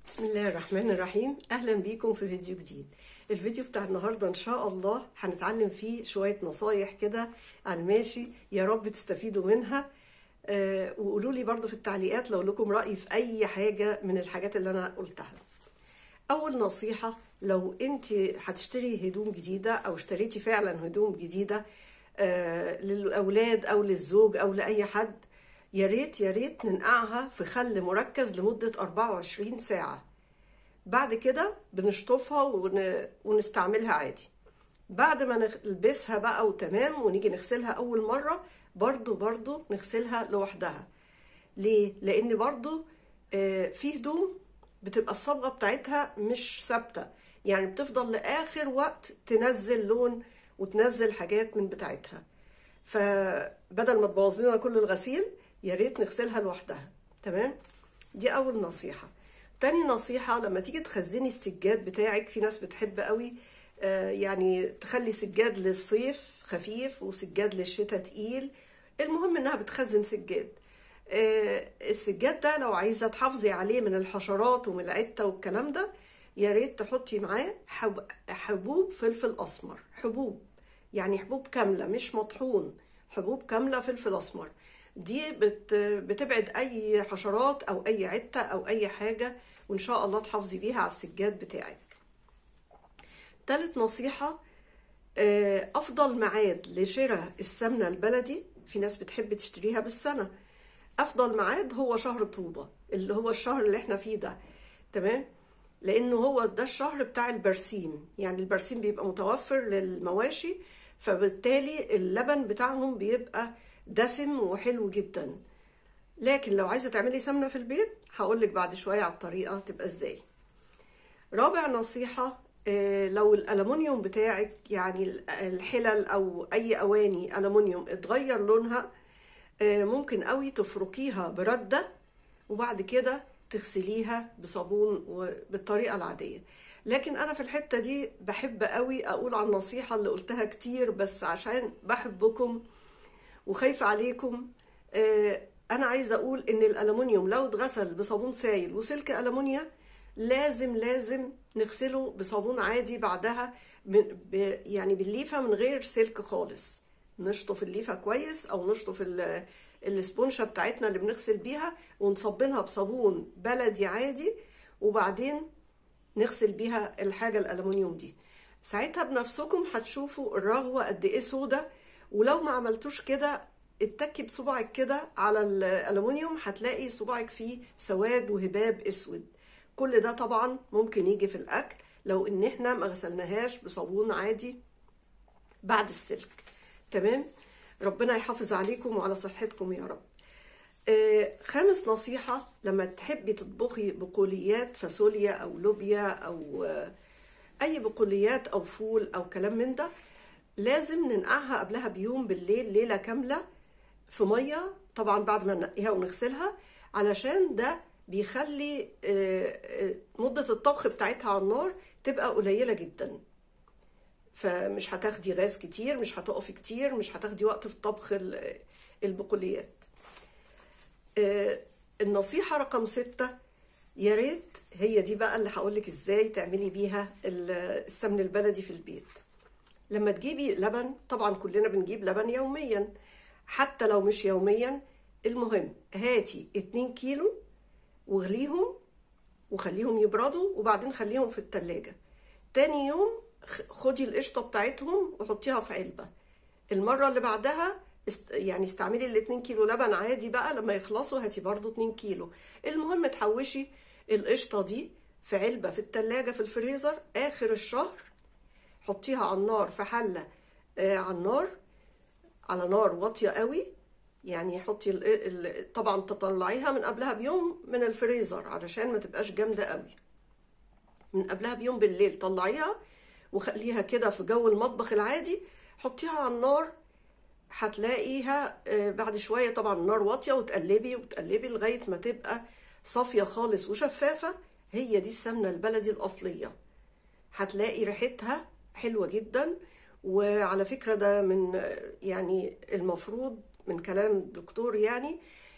بسم الله الرحمن الرحيم اهلا بيكم في فيديو جديد الفيديو بتاع النهارده ان شاء الله هنتعلم فيه شويه نصايح كده على الماشي يا رب تستفيدوا منها آه وقولوا لي برضو في التعليقات لو لكم راي في اي حاجه من الحاجات اللي انا قلتها اول نصيحه لو انت هتشتري هدوم جديده او اشتريتي فعلا هدوم جديده آه للاولاد او للزوج او لاي حد يا ريت يا ريت ننقعها في خل مركز لمدة 24 ساعة بعد كده بنشطفها ون... ونستعملها عادي بعد ما نلبسها بقى وتمام ونيجي نغسلها أول مرة برضو برضو نغسلها لوحدها ليه؟ لأن برضو آه في هدوم بتبقى الصبغة بتاعتها مش ثابتة يعني بتفضل لآخر وقت تنزل لون وتنزل حاجات من بتاعتها فبدل ما تبوظ لنا كل الغسيل يا ريت نغسلها لوحدها تمام دي اول نصيحه تاني نصيحه لما تيجي تخزني السجاد بتاعك في ناس بتحب قوي آه يعني تخلي سجاد للصيف خفيف وسجاد للشتاء تقيل المهم انها بتخزن سجاد آه السجاد ده لو عايزه تحافظي عليه من الحشرات ومن العته والكلام ده يا ريت تحطي معاه حب حبوب فلفل اسمر حبوب يعني حبوب كامله مش مطحون حبوب كامله فلفل اسمر دي بت بتبعد اي حشرات او اي عته او اي حاجه وان شاء الله تحافظي بيها على السجاد بتاعك تالت نصيحه افضل ميعاد لشراء السمنه البلدي في ناس بتحب تشتريها بالسنه افضل ميعاد هو شهر طوبه اللي هو الشهر اللي احنا فيه ده تمام لانه هو ده الشهر بتاع البرسيم يعني البرسيم بيبقى متوفر للمواشي فبالتالي اللبن بتاعهم بيبقى دسم وحلو جدا لكن لو عايزه تعملي سمنه في البيت هقولك بعد شويه على الطريقه تبقى ازاي رابع نصيحه لو الالومنيوم بتاعك يعني الحلل او اي اواني الومنيوم اتغير لونها ممكن قوي تفركيها برده وبعد كده تغسليها بصابون وبالطريقه العاديه لكن انا في الحته دي بحب قوي اقول على النصيحه اللي قلتها كتير بس عشان بحبكم وخايفة عليكم أنا عايزة أقول إن الألمونيوم لو اتغسل بصابون سائل وسلك ألمونيا لازم لازم نغسله بصابون عادي بعدها من يعني بالليفة من غير سلك خالص نشطف الليفة كويس أو نشطف السبونشة بتاعتنا اللي بنغسل بيها ونصبنها بصابون بلدي عادي وبعدين نغسل بيها الحاجة الألمونيوم دي ساعتها بنفسكم هتشوفوا الرغوة قد إيه سودة ولو ما عملتوش كده اتكي بصبعك كده على الالومنيوم هتلاقي صبعك فيه سواد وهباب اسود كل ده طبعا ممكن يجي في الاكل لو ان احنا ما غسلناهاش بصابون عادي بعد السلك تمام ربنا يحافظ عليكم وعلى صحتكم يا رب آه خامس نصيحة لما تحبي تطبخي بقوليات فاصوليا أو لوبيا أو آه أي بقوليات أو فول أو كلام من ده لازم ننقعها قبلها بيوم بالليل ليلة كاملة في مية طبعا بعد ما ننقيها ونغسلها علشان ده بيخلي مدة الطبخ بتاعتها على النار تبقى قليلة جدا فمش هتاخدي غاز كتير مش هتقفي كتير مش هتاخدي وقت في طبخ البقوليات النصيحة رقم ستة يا ريت هي دي بقى اللي هقولك ازاي تعملي بيها السمن البلدي في البيت لما تجيبي لبن طبعا كلنا بنجيب لبن يوميا حتى لو مش يوميا المهم هاتي 2 كيلو واغليهم وخليهم يبردوا وبعدين خليهم في التلاجة تاني يوم خدي القشطة بتاعتهم وحطيها في علبة المرة اللي بعدها است... يعني استعملي ال 2 كيلو لبن عادي بقى لما يخلصوا هاتي برضو 2 كيلو المهم تحوشي القشطة دي في علبة في التلاجة في الفريزر آخر الشهر حطيها على النار في حله آه على النار على نار واطيه قوي يعني حطي ال ال طبعا تطلعيها من قبلها بيوم من الفريزر علشان ما تبقاش جامده قوي من قبلها بيوم بالليل طلعيها وخليها كده في جو المطبخ العادي حطيها على النار هتلاقيها آه بعد شويه طبعا النار واطيه وتقلبي وتقلبي لغايه ما تبقى صافيه خالص وشفافه هي دي السمنه البلدي الاصليه هتلاقي ريحتها حلوة جدا وعلى فكرة ده من يعني المفروض من كلام الدكتور يعني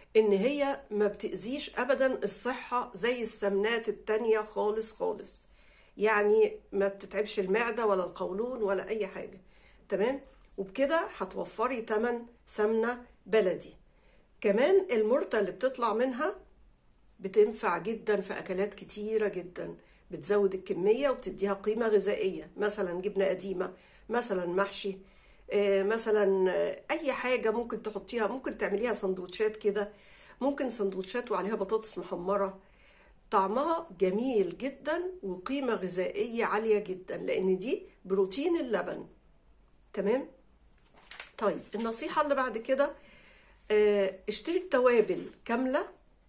ان هي ما بتأذيش ابدا الصحة زي السمنات التانية خالص خالص يعني ما بتتعبش المعدة ولا القولون ولا اي حاجة تمام وبكده هتوفري تمن سمنة بلدي كمان المرتة اللي بتطلع منها بتنفع جدا في اكلات كتيرة جدا بتزود الكمية وبتديها قيمة غذائية مثلا جبنة قديمة مثلا محشي آه، مثلا آه، اي حاجة ممكن تحطيها ممكن تعمليها سندوتشات كده ممكن سندوتشات وعليها بطاطس محمرة طعمها جميل جدا وقيمة غذائية عالية جدا لان دي بروتين اللبن تمام طيب النصيحة اللي بعد كده آه، اشتري التوابل كاملة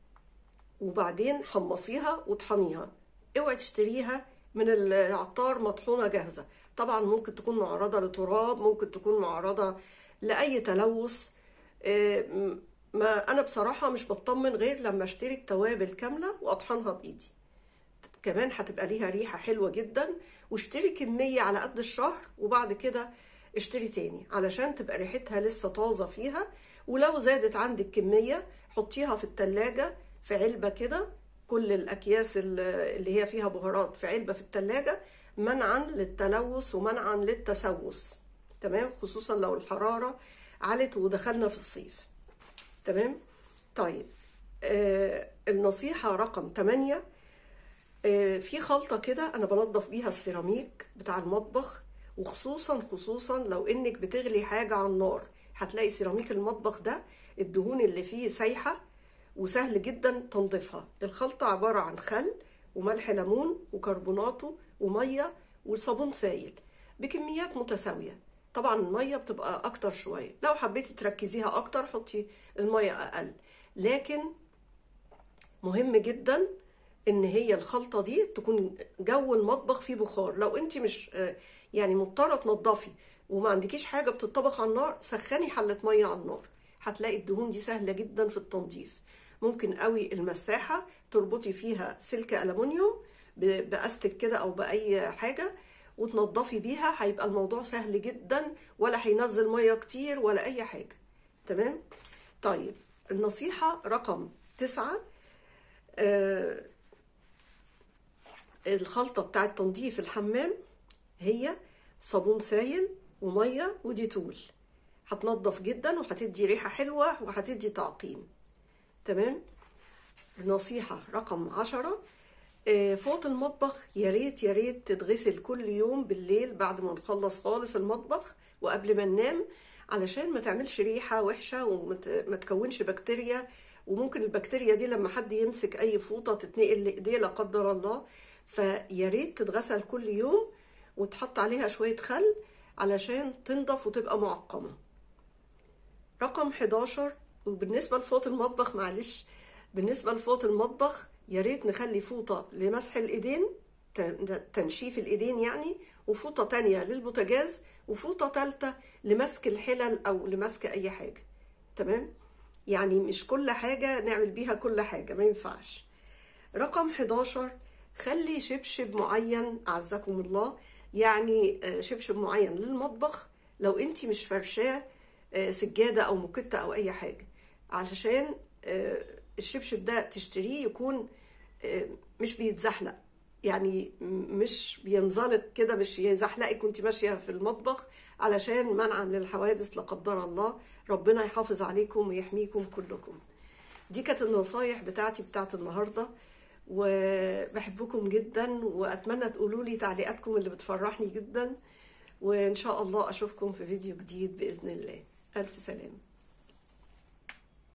وبعدين حمصيها وطحنيها اوعي تشتريها من العطار مطحونة جاهزة طبعا ممكن تكون معرضة لتراب ممكن تكون معرضة لأي تلوث آه، م- ما أنا بصراحة مش بطمن غير لما اشتري التوابل كاملة وأطحنها بإيدي كمان هتبقى ليها ريحة حلوة جدا واشتري كمية على قد الشهر وبعد كده اشتري تاني علشان تبقى ريحتها لسه طازة فيها ولو زادت عندك كمية حطيها في التلاجة في علبة كده كل الأكياس ال- اللي هي فيها بهارات في علبة في التلاجة منعا للتلوث ومنعا للتسوس تمام خصوصا لو الحرارة علت ودخلنا في الصيف تمام طيب آه النصيحة رقم 8 آه، في خلطة كده أنا بنضف بيها السيراميك بتاع المطبخ وخصوصا خصوصا لو إنك بتغلي حاجة على النار هتلاقي سيراميك المطبخ ده الدهون اللي فيه سايحة وسهل جدا تنظيفها الخلطة عبارة عن خل وملح ليمون وكربوناته ومية وصابون سائل بكميات متساوية طبعا المية بتبقى أكتر شوية لو حبيتي تركزيها أكتر حطي المية أقل لكن مهم جدا ان هي الخلطه دي تكون جو المطبخ فيه بخار لو انت مش آه، يعني مضطره تنضفي وما عندكيش حاجه بتطبخ على النار سخني حله ميه على النار هتلاقي الدهون دي سهله جدا في التنظيف ممكن قوي المساحه تربطي فيها سلك الومنيوم ب- باستك كده او باي حاجه وتنضفي بيها هيبقى الموضوع سهل جدا ولا هينزل ميه كتير ولا اي حاجه تمام طيب النصيحه رقم تسعة آه، الخلطة بتاعت تنظيف الحمام هي صابون سائل ومية وديتول هتنضف جدا وهتدي ريحة حلوة وهتدي تعقيم تمام نصيحة رقم عشرة آه، فوط المطبخ يا ريت يا ريت تتغسل كل يوم بالليل بعد ما نخلص خالص المطبخ وقبل ما ننام علشان ما تعملش ريحة وحشة وما ت- ما تكونش بكتيريا وممكن البكتيريا دي لما حد يمسك اي فوطة تتنقل لايديه لا قدر الله فيا ريت تتغسل كل يوم وتحط عليها شوية خل علشان تنضف وتبقى معقمة رقم 11 وبالنسبة لفوط المطبخ معلش بالنسبة لفوط المطبخ يا ريت نخلي فوطة لمسح الإيدين تن- تنشيف الإيدين يعني وفوطة تانية للبوتاجاز وفوطة تالتة لمسك الحلل أو لمسك أي حاجة تمام يعني مش كل حاجة نعمل بيها كل حاجة ما ينفعش رقم 11 خلي شبشب معين أعزكم الله يعني آه، شبشب معين للمطبخ لو انت مش فرشاه آه، سجادة أو مكتة أو أي حاجة علشان آه، الشبشب ده تشتريه يكون آه، مش بيتزحلق يعني م- مش بينزلق كده مش يزحلقك وانت ماشية في المطبخ علشان منعا للحوادث لا قدر الله ربنا يحافظ عليكم ويحميكم كلكم دي كانت النصايح بتاعتي بتاعت النهارده وبحبكم جدا واتمنى تقولوا لي تعليقاتكم اللي بتفرحني جدا وان شاء الله اشوفكم في فيديو جديد باذن الله الف سلامه